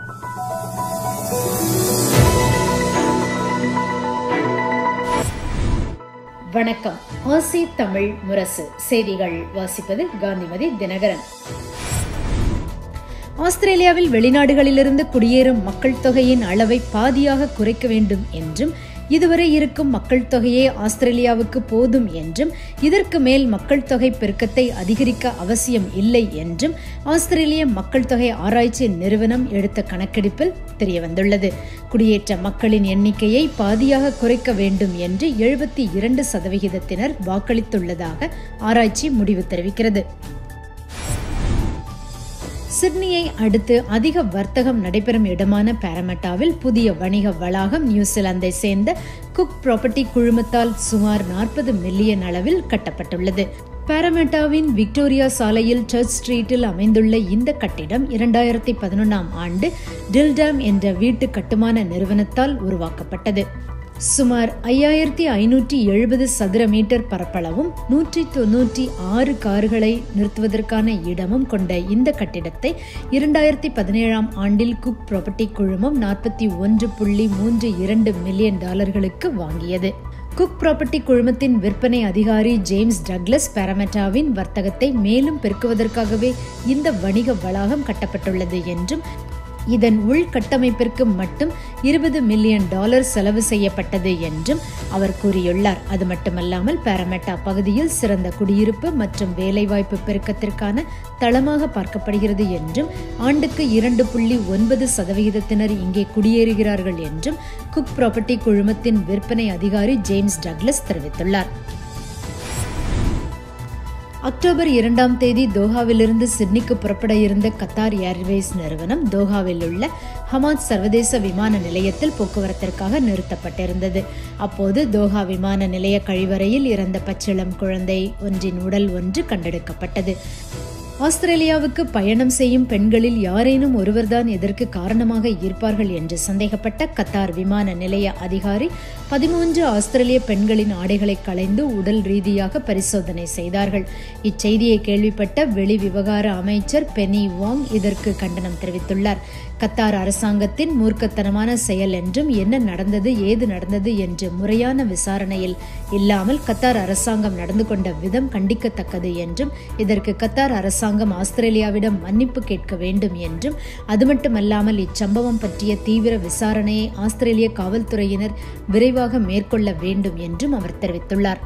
வணக்கம் ஆசி தமிழ் முரசு செய்திகள் வாசிப்பது காந்திமதி தினகரன் ஆஸ்திரேலியாவில் வெளிநாடுகளிலிருந்து குடியேறும் மக்கள் தொகையின் அளவை பாதியாக குறைக்க வேண்டும் என்றும் இதுவரை இருக்கும் மக்கள் தொகையே ஆஸ்திரேலியாவுக்கு போதும் என்றும் இதற்கு மேல் மக்கள் தொகை பெருக்கத்தை அதிகரிக்க அவசியம் இல்லை என்றும் ஆஸ்திரேலிய மக்கள் தொகை ஆராய்ச்சி நிறுவனம் எடுத்த கணக்கெடுப்பில் தெரியவந்துள்ளது குடியேற்ற மக்களின் எண்ணிக்கையை பாதியாக குறைக்க வேண்டும் என்று எழுபத்தி இரண்டு சதவிகிதத்தினர் வாக்களித்துள்ளதாக ஆராய்ச்சி முடிவு தெரிவிக்கிறது சிட்னியை அடுத்து அதிக வர்த்தகம் நடைபெறும் இடமான பாரமெட்டாவில் புதிய வணிக வளாகம் நியூசிலாந்தை சேர்ந்த குக் ப்ராப்பர்ட்டி குழுமத்தால் சுமார் நாற்பது மில்லியன் அளவில் கட்டப்பட்டுள்ளது பாரமெட்டாவின் விக்டோரியா சாலையில் சர்ச் ஸ்ட்ரீட்டில் அமைந்துள்ள இந்த கட்டிடம் இரண்டாயிரத்தி பதினொன்றாம் ஆண்டு டில்டாம் என்ற வீட்டு கட்டுமான நிறுவனத்தால் உருவாக்கப்பட்டது சுமார் ஐயாயிரத்தி ஐநூற்றி எழுபது சதுர மீட்டர் பரப்பளவும் நூற்றி தொன்னூற்றி ஆறு கார்களை நிறுத்துவதற்கான இடமும் கொண்ட இந்த கட்டிடத்தை இரண்டாயிரத்தி பதினேழாம் ஆண்டில் குக் ப்ராப்பர்ட்டி குழுமம் நாற்பத்தி ஒன்று புள்ளி மூன்று இரண்டு மில்லியன் டாலர்களுக்கு வாங்கியது குக் ப்ராப்பர்ட்டி குழுமத்தின் விற்பனை அதிகாரி ஜேம்ஸ் டக்லஸ் பாரமெட்டாவின் வர்த்தகத்தை மேலும் பெருக்குவதற்காகவே இந்த வணிக வளாகம் கட்டப்பட்டுள்ளது என்றும் இதன் உள்கட்டமைப்பிற்கு மட்டும் இருபது மில்லியன் டாலர் செலவு செய்யப்பட்டது என்றும் அவர் கூறியுள்ளார் அது மட்டுமல்லாமல் பாரமெட்டா பகுதியில் சிறந்த குடியிருப்பு மற்றும் வேலைவாய்ப்பு பெருக்கத்திற்கான தளமாக பார்க்கப்படுகிறது என்றும் ஆண்டுக்கு இரண்டு புள்ளி ஒன்பது சதவிகிதத்தினர் இங்கே குடியேறுகிறார்கள் என்றும் குக் ப்ராப்பர்ட்டி குழுமத்தின் விற்பனை அதிகாரி ஜேம்ஸ் டக்லஸ் தெரிவித்துள்ளார் அக்டோபர் இரண்டாம் தேதி தோஹாவிலிருந்து சிட்னிக்கு புறப்பட இருந்த கத்தார் ஏர்வேஸ் நிறுவனம் தோஹாவில் உள்ள ஹமாத் சர்வதேச விமான நிலையத்தில் போக்குவரத்திற்காக நிறுத்தப்பட்டிருந்தது அப்போது தோஹா விமான நிலைய கழிவறையில் இறந்த பச்சிளம் குழந்தை ஒன்றின் உடல் ஒன்று கண்டெடுக்கப்பட்டது ஆஸ்திரேலியாவுக்கு பயணம் செய்யும் பெண்களில் யாரேனும் ஒருவர்தான் இதற்கு காரணமாக இருப்பார்கள் என்று சந்தேகப்பட்ட கத்தார் விமான நிலைய அதிகாரி பதிமூன்று ஆஸ்திரேலிய பெண்களின் ஆடைகளை களைந்து உடல் ரீதியாக பரிசோதனை செய்தார்கள் இச்செய்தியை கேள்விப்பட்ட வெளி விவகார அமைச்சர் பெனி வாங் இதற்கு கண்டனம் தெரிவித்துள்ளார் கத்தார் அரசாங்கத்தின் மூர்க்கத்தனமான செயல் என்றும் என்ன நடந்தது ஏது நடந்தது என்று முறையான விசாரணையில் இல்லாமல் கத்தார் அரசாங்கம் நடந்து கொண்ட விதம் கண்டிக்கத்தக்கது என்றும் இதற்கு கத்தார் அரசாங்கம் ஆஸ்திரேலியாவிடம் மன்னிப்பு கேட்க வேண்டும் என்றும் அது மட்டுமல்லாமல் இச்சம்பவம் பற்றிய தீவிர விசாரணையை ஆஸ்திரேலிய காவல்துறையினர் விரைவாக மேற்கொள்ள வேண்டும் என்றும் அவர் தெரிவித்துள்ளார்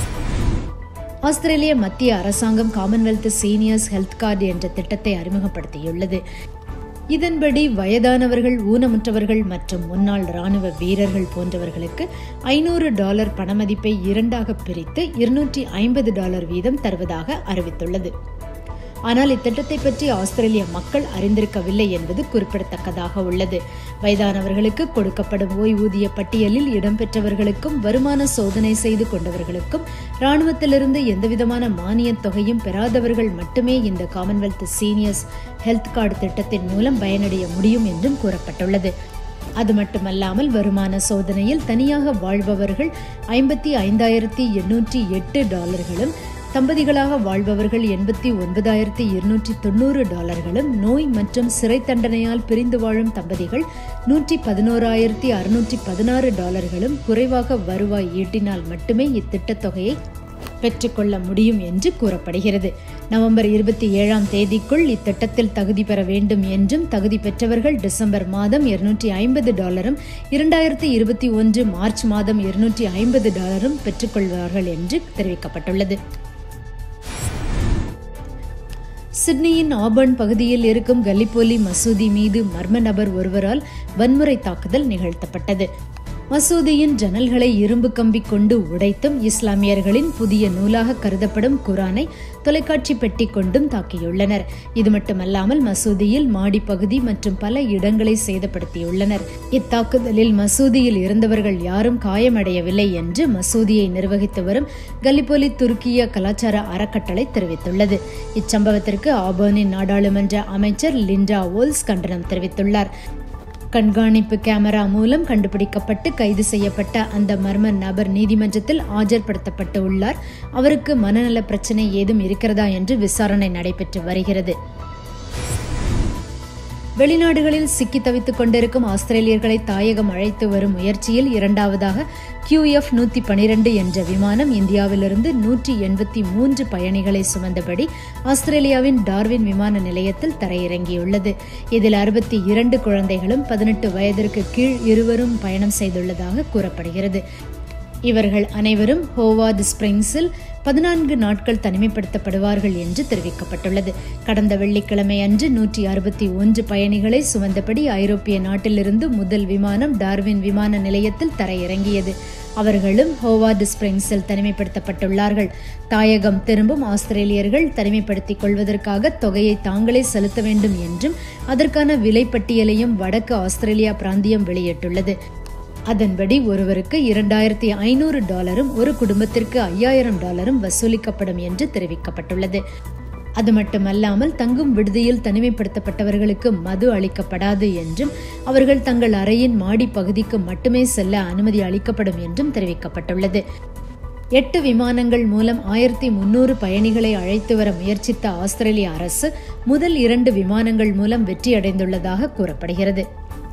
ஆஸ்திரேலிய மத்திய அரசாங்கம் காமன்வெல்த் சீனியர்ஸ் ஹெல்த் கார்டு என்ற திட்டத்தை அறிமுகப்படுத்தியுள்ளது இதன்படி வயதானவர்கள் ஊனமுற்றவர்கள் மற்றும் முன்னாள் ராணுவ வீரர்கள் போன்றவர்களுக்கு ஐநூறு டாலர் பணமதிப்பை இரண்டாக பிரித்து இருநூற்றி ஐம்பது டாலர் வீதம் தருவதாக அறிவித்துள்ளது ஆனால் இத்திட்டத்தை பற்றி ஆஸ்திரேலிய மக்கள் அறிந்திருக்கவில்லை என்பது குறிப்பிடத்தக்கதாக உள்ளது வயதானவர்களுக்கு கொடுக்கப்படும் ஓய்வூதிய பட்டியலில் இடம்பெற்றவர்களுக்கும் வருமான சோதனை செய்து கொண்டவர்களுக்கும் ராணுவத்திலிருந்து எந்தவிதமான மானியத் தொகையும் பெறாதவர்கள் மட்டுமே இந்த காமன்வெல்த் சீனியர்ஸ் ஹெல்த் கார்டு திட்டத்தின் மூலம் பயனடைய முடியும் என்றும் கூறப்பட்டுள்ளது அது மட்டுமல்லாமல் வருமான சோதனையில் தனியாக வாழ்பவர்கள் ஐம்பத்தி ஐந்தாயிரத்தி எண்ணூற்றி எட்டு டாலர்களும் தம்பதிகளாக வாழ்பவர்கள் எண்பத்தி ஒன்பதாயிரத்தி இருநூற்றி தொண்ணூறு டாலர்களும் நோய் மற்றும் சிறை தண்டனையால் பிரிந்து வாழும் தம்பதிகள் நூற்றி பதினோராயிரத்தி அறுநூற்றி பதினாறு டாலர்களும் குறைவாக வருவாய் ஈட்டினால் மட்டுமே இத்திட்டத் தொகையை பெற்றுக்கொள்ள முடியும் என்று கூறப்படுகிறது நவம்பர் இருபத்தி ஏழாம் தேதிக்குள் இத்திட்டத்தில் தகுதி பெற வேண்டும் என்றும் தகுதி பெற்றவர்கள் டிசம்பர் மாதம் இருநூற்றி ஐம்பது டாலரும் இரண்டாயிரத்தி இருபத்தி ஒன்று மார்ச் மாதம் இருநூற்றி ஐம்பது டாலரும் பெற்றுக்கொள்வார்கள் என்று தெரிவிக்கப்பட்டுள்ளது சிட்னியின் ஆபர்ன் பகுதியில் இருக்கும் கல்லிப்போலி மசூதி மீது மர்ம நபர் ஒருவரால் வன்முறை தாக்குதல் நிகழ்த்தப்பட்டது மசூதியின் ஜன்னல்களை இரும்பு கம்பி கொண்டு உடைத்தும் இஸ்லாமியர்களின் புதிய நூலாக கருதப்படும் குரானை தொலைக்காட்சி பெட்டி கொண்டும் தாக்கியுள்ளனர் இது மட்டுமல்லாமல் மசூதியில் மாடி பகுதி மற்றும் பல இடங்களை சேதப்படுத்தியுள்ளனர் இத்தாக்குதலில் மசூதியில் இருந்தவர்கள் யாரும் காயமடையவில்லை என்று மசூதியை நிர்வகித்து வரும் கலிபோலி துருக்கிய கலாச்சார அறக்கட்டளை தெரிவித்துள்ளது இச்சம்பவத்திற்கு ஆபர்னின் நாடாளுமன்ற அமைச்சர் லிண்டா ஓல்ஸ் கண்டனம் தெரிவித்துள்ளார் கண்காணிப்பு கேமரா மூலம் கண்டுபிடிக்கப்பட்டு கைது செய்யப்பட்ட அந்த மர்ம நபர் நீதிமன்றத்தில் ஆஜர்படுத்தப்பட்டு உள்ளார் அவருக்கு மனநல பிரச்சனை ஏதும் இருக்கிறதா என்று விசாரணை நடைபெற்று வருகிறது வெளிநாடுகளில் சிக்கி தவித்துக் கொண்டிருக்கும் ஆஸ்திரேலியர்களை தாயகம் அழைத்து வரும் முயற்சியில் இரண்டாவதாக கியூஎஃப் நூத்தி பனிரெண்டு என்ற விமானம் இந்தியாவிலிருந்து நூற்றி எண்பத்தி மூன்று பயணிகளை சுமந்தபடி ஆஸ்திரேலியாவின் டார்வின் விமான நிலையத்தில் தரையிறங்கியுள்ளது இதில் அறுபத்தி இரண்டு குழந்தைகளும் பதினெட்டு வயதிற்கு கீழ் இருவரும் பயணம் செய்துள்ளதாக கூறப்படுகிறது இவர்கள் அனைவரும் ஹோவார்டு ஸ்பிரிங்ஸில் பதினான்கு நாட்கள் தனிமைப்படுத்தப்படுவார்கள் என்று தெரிவிக்கப்பட்டுள்ளது கடந்த வெள்ளிக்கிழமை அன்று நூற்றி அறுபத்தி ஒன்று பயணிகளை சுமந்தபடி ஐரோப்பிய நாட்டிலிருந்து முதல் விமானம் டார்வின் விமான நிலையத்தில் தரையிறங்கியது அவர்களும் ஹோவார்டு ஸ்பிரிங்ஸில் தனிமைப்படுத்தப்பட்டுள்ளார்கள் தாயகம் திரும்பும் ஆஸ்திரேலியர்கள் தனிமைப்படுத்திக் கொள்வதற்காக தொகையை தாங்களே செலுத்த வேண்டும் என்றும் அதற்கான விலைப்பட்டியலையும் வடக்கு ஆஸ்திரேலியா பிராந்தியம் வெளியிட்டுள்ளது அதன்படி ஒருவருக்கு இரண்டாயிரத்தி ஐநூறு டாலரும் ஒரு குடும்பத்திற்கு ஐயாயிரம் டாலரும் வசூலிக்கப்படும் என்று தெரிவிக்கப்பட்டுள்ளது அது மட்டுமல்லாமல் தங்கும் விடுதியில் தனிமைப்படுத்தப்பட்டவர்களுக்கு மது அளிக்கப்படாது என்றும் அவர்கள் தங்கள் அறையின் மாடி பகுதிக்கு மட்டுமே செல்ல அனுமதி அளிக்கப்படும் என்றும் தெரிவிக்கப்பட்டுள்ளது எட்டு விமானங்கள் மூலம் ஆயிரத்தி முன்னூறு பயணிகளை அழைத்து வர முயற்சித்த ஆஸ்திரேலிய அரசு முதல் இரண்டு விமானங்கள் மூலம் வெற்றியடைந்துள்ளதாக கூறப்படுகிறது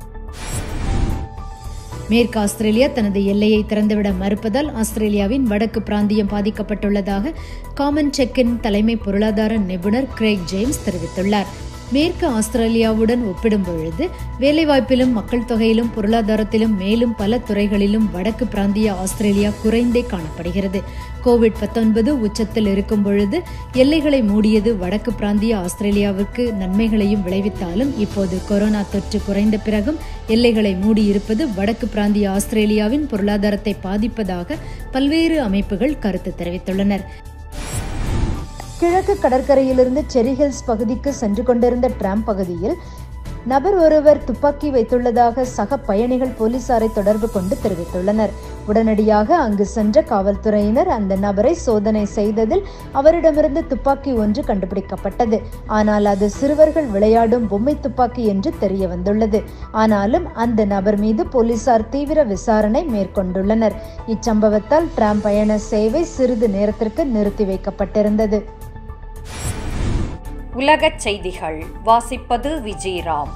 மேற்கு ஆஸ்திரேலியா தனது எல்லையை திறந்துவிட மறுப்பதால் ஆஸ்திரேலியாவின் வடக்கு பிராந்தியம் பாதிக்கப்பட்டுள்ளதாக காமன் செக்கின் தலைமை பொருளாதார நிபுணர் கிரேக் ஜேம்ஸ் தெரிவித்துள்ளார் மேற்கு ஆஸ்திரேலியாவுடன் ஒப்பிடும் பொழுது வேலைவாய்ப்பிலும் மக்கள் தொகையிலும் பொருளாதாரத்திலும் மேலும் பல துறைகளிலும் வடக்கு பிராந்திய ஆஸ்திரேலியா குறைந்தே காணப்படுகிறது கோவிட் பத்தொன்பது உச்சத்தில் இருக்கும் பொழுது எல்லைகளை மூடியது வடக்கு பிராந்திய ஆஸ்திரேலியாவுக்கு நன்மைகளையும் விளைவித்தாலும் இப்போது கொரோனா தொற்று குறைந்த பிறகும் எல்லைகளை மூடியிருப்பது வடக்கு பிராந்திய ஆஸ்திரேலியாவின் பொருளாதாரத்தை பாதிப்பதாக பல்வேறு அமைப்புகள் கருத்து தெரிவித்துள்ளனர் கிழக்கு கடற்கரையிலிருந்து செரி ஹில்ஸ் பகுதிக்கு சென்று கொண்டிருந்த டிராம் பகுதியில் நபர் ஒருவர் துப்பாக்கி வைத்துள்ளதாக சக பயணிகள் போலீசாரை தொடர்பு கொண்டு தெரிவித்துள்ளனர் உடனடியாக அங்கு சென்ற காவல்துறையினர் அந்த நபரை சோதனை செய்ததில் அவரிடமிருந்து துப்பாக்கி ஒன்று கண்டுபிடிக்கப்பட்டது ஆனால் அது சிறுவர்கள் விளையாடும் பொம்மை துப்பாக்கி என்று தெரிய வந்துள்ளது ஆனாலும் அந்த நபர் மீது போலீசார் தீவிர விசாரணை மேற்கொண்டுள்ளனர் இச்சம்பவத்தால் டிராம் பயண சேவை சிறிது நேரத்திற்கு நிறுத்தி வைக்கப்பட்டிருந்தது உலகச் செய்திகள் வாசிப்பது Vijayaram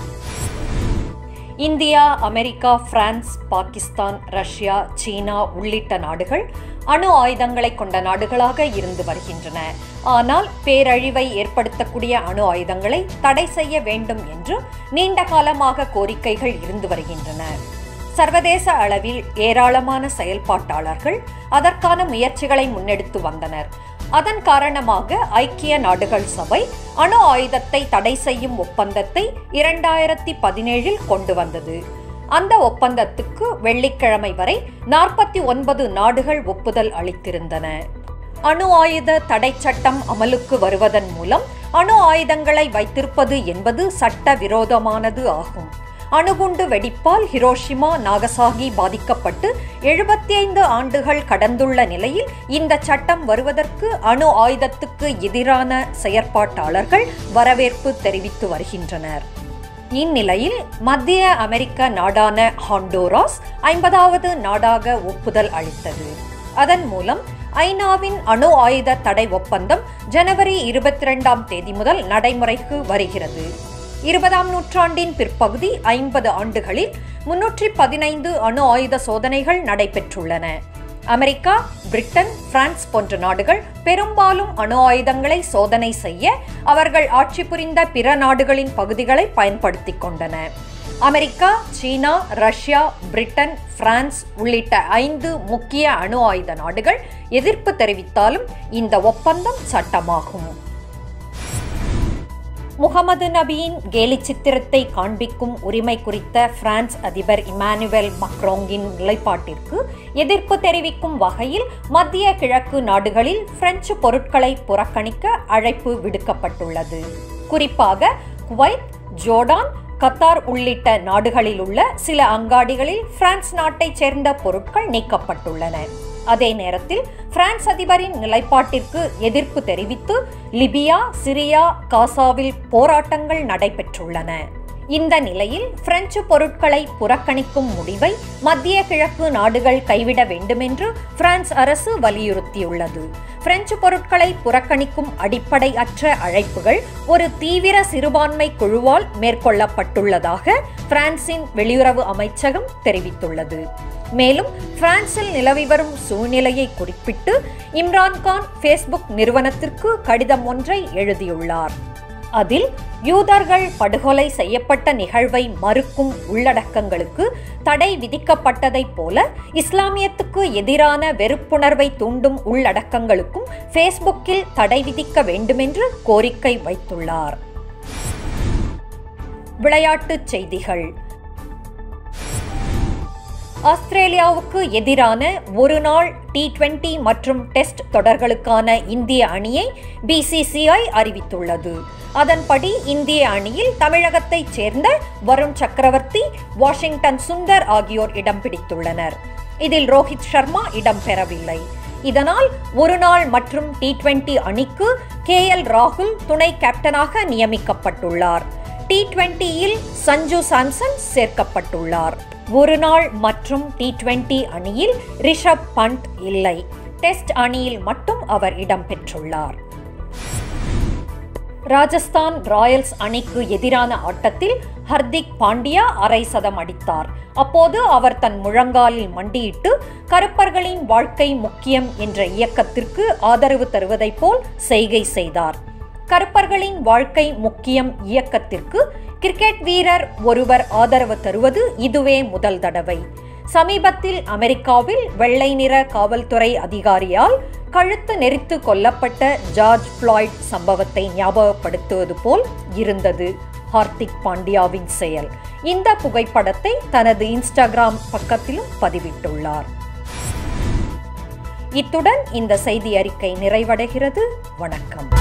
India America France Pakistan Russia China உள்ளிட்ட நாடுகள் அணு ஆயுதங்களை கொண்ட நாடுகளாக இருந்து வருகின்றன ஆனால் பேரழிவை ஏற்படுத்தக்கூடிய அணு ஆயுதங்களை தடை செய்ய வேண்டும் என்று நீண்ட காலமாக கோரிக்கைகள் இருந்து வருகின்றன சர்வதேச அளவில் ஏராளமான செயல்பாட்டாளர்கள் அதற்கான முயற்சிகளை முன்னெடுத்து வந்தனர் அதன் காரணமாக ஐக்கிய நாடுகள் சபை அணு ஆயுதத்தை தடை செய்யும் ஒப்பந்தத்தை இரண்டாயிரத்தி பதினேழில் கொண்டு வந்தது அந்த ஒப்பந்தத்துக்கு வெள்ளிக்கிழமை வரை நாற்பத்தி ஒன்பது நாடுகள் ஒப்புதல் அளித்திருந்தன அணு ஆயுத தடை சட்டம் அமலுக்கு வருவதன் மூலம் அணு ஆயுதங்களை வைத்திருப்பது என்பது சட்ட விரோதமானது ஆகும் அணுகுண்டு வெடிப்பால் ஹிரோஷிமா நாகசாகி பாதிக்கப்பட்டு எழுபத்தி ஐந்து ஆண்டுகள் கடந்துள்ள நிலையில் இந்த சட்டம் வருவதற்கு அணு ஆயுதத்துக்கு எதிரான செயற்பாட்டாளர்கள் வரவேற்பு தெரிவித்து வருகின்றனர் இந்நிலையில் மத்திய அமெரிக்க நாடான ஹாண்டோராஸ் ஐம்பதாவது நாடாக ஒப்புதல் அளித்தது அதன் மூலம் ஐநாவின் அணு ஆயுத தடை ஒப்பந்தம் ஜனவரி இருபத்தி இரண்டாம் தேதி முதல் நடைமுறைக்கு வருகிறது இருபதாம் நூற்றாண்டின் பிற்பகுதி ஐம்பது ஆண்டுகளில் முன்னூற்றி பதினைந்து அணு ஆயுத சோதனைகள் நடைபெற்றுள்ளன அமெரிக்கா பிரிட்டன் பிரான்ஸ் போன்ற நாடுகள் பெரும்பாலும் அணு ஆயுதங்களை சோதனை செய்ய அவர்கள் ஆட்சி புரிந்த பிற நாடுகளின் பகுதிகளை பயன்படுத்திக் கொண்டன America China Russia Britain France உள்ளிட்ட ஐந்து முக்கிய அணு ஆயுத நாடுகள் எதிர்ப்பு தெரிவித்தாலும் இந்த ஒப்பந்தம் சட்டமாகும் முகமது நபியின் கேலி சித்திரத்தை காண்பிக்கும் உரிமை குறித்த பிரான்ஸ் அதிபர் இமானுவேல் மக்ரோங்கின் நிலைப்பாட்டிற்கு எதிர்ப்பு தெரிவிக்கும் வகையில் மத்திய கிழக்கு நாடுகளில் பிரெஞ்சு பொருட்களை புறக்கணிக்க அழைப்பு விடுக்கப்பட்டுள்ளது குறிப்பாக குவைத் ஜோர்டான் கத்தார் உள்ளிட்ட நாடுகளில் உள்ள சில அங்காடிகளில் பிரான்ஸ் நாட்டைச் சேர்ந்த பொருட்கள் நீக்கப்பட்டுள்ளன அதே நேரத்தில் பிரான்ஸ் அதிபரின் நிலைப்பாட்டிற்கு எதிர்ப்பு தெரிவித்து லிபியா சிரியா காசாவில் போராட்டங்கள் நடைபெற்றுள்ளன இந்த நிலையில் பிரெஞ்சு பொருட்களை புறக்கணிக்கும் முடிவை மத்திய கிழக்கு நாடுகள் கைவிட வேண்டுமென்று பிரான்ஸ் அரசு வலியுறுத்தியுள்ளது பிரெஞ்சு பொருட்களை புறக்கணிக்கும் அடிப்படை அற்ற அழைப்புகள் ஒரு தீவிர சிறுபான்மை குழுவால் மேற்கொள்ளப்பட்டுள்ளதாக பிரான்சின் வெளியுறவு அமைச்சகம் தெரிவித்துள்ளது மேலும் பிரான்சில் நிலவி வரும் சூழ்நிலையை குறிப்பிட்டு இம்ரான்கான் ஃபேஸ்புக் நிறுவனத்திற்கு கடிதம் ஒன்றை எழுதியுள்ளார் அதில் யூதர்கள் படுகொலை செய்யப்பட்ட நிகழ்வை மறுக்கும் உள்ளடக்கங்களுக்கு தடை விதிக்கப்பட்டதைப் போல இஸ்லாமியத்துக்கு எதிரான வெறுப்புணர்வை தூண்டும் உள்ளடக்கங்களுக்கும் ஃபேஸ்புக்கில் தடை விதிக்க வேண்டுமென்று கோரிக்கை வைத்துள்ளார் விளையாட்டுச் செய்திகள் ஆஸ்திரேலியாவுக்கு எதிரான ஒரு நாள் டி டுவெண்டி மற்றும் டெஸ்ட் தொடர்களுக்கான இந்திய அணியை பிசிசிஐ அறிவித்துள்ளது அதன்படி இந்திய அணியில் தமிழகத்தைச் சேர்ந்த வருண் சக்கரவர்த்தி வாஷிங்டன் சுந்தர் ஆகியோர் இடம் பிடித்துள்ளனர் இதில் ரோஹித் சர்மா இடம்பெறவில்லை இதனால் ஒரு நாள் மற்றும் டி டுவெண்டி அணிக்கு கே எல் ராகுல் துணை கேப்டனாக நியமிக்கப்பட்டுள்ளார் டி டுவெண்டியில் சஞ்சு சாம்சன் சேர்க்கப்பட்டுள்ளார் ஒரு நாள் மற்றும் டி டுவெண்டி அணியில் ரிஷப் பண்ட் இல்லை டெஸ்ட் அணியில் மட்டும் அவர் இடம்பெற்றுள்ளார் ராஜஸ்தான் ராயல்ஸ் அணிக்கு எதிரான ஆட்டத்தில் ஹர்திக் பாண்டியா அரை சதம் அடித்தார் அப்போது அவர் தன் முழங்காலில் மண்டியிட்டு கருப்பர்களின் வாழ்க்கை முக்கியம் என்ற இயக்கத்திற்கு ஆதரவு தருவதைப் போல் செய்கை செய்தார் கருப்பர்களின் வாழ்க்கை முக்கியம் இயக்கத்திற்கு கிரிக்கெட் வீரர் ஒருவர் ஆதரவு தருவது இதுவே முதல் தடவை சமீபத்தில் அமெரிக்காவில் வெள்ளை நிற காவல்துறை அதிகாரியால் கழுத்து நெரித்து கொல்லப்பட்ட ஜார்ஜ் பிளாய்ட் சம்பவத்தை ஞாபகப்படுத்துவது போல் இருந்தது ஹார்திக் பாண்டியாவின் செயல் இந்த புகைப்படத்தை தனது இன்ஸ்டாகிராம் பக்கத்திலும் பதிவிட்டுள்ளார் இத்துடன் இந்த செய்தி அறிக்கை நிறைவடைகிறது வணக்கம்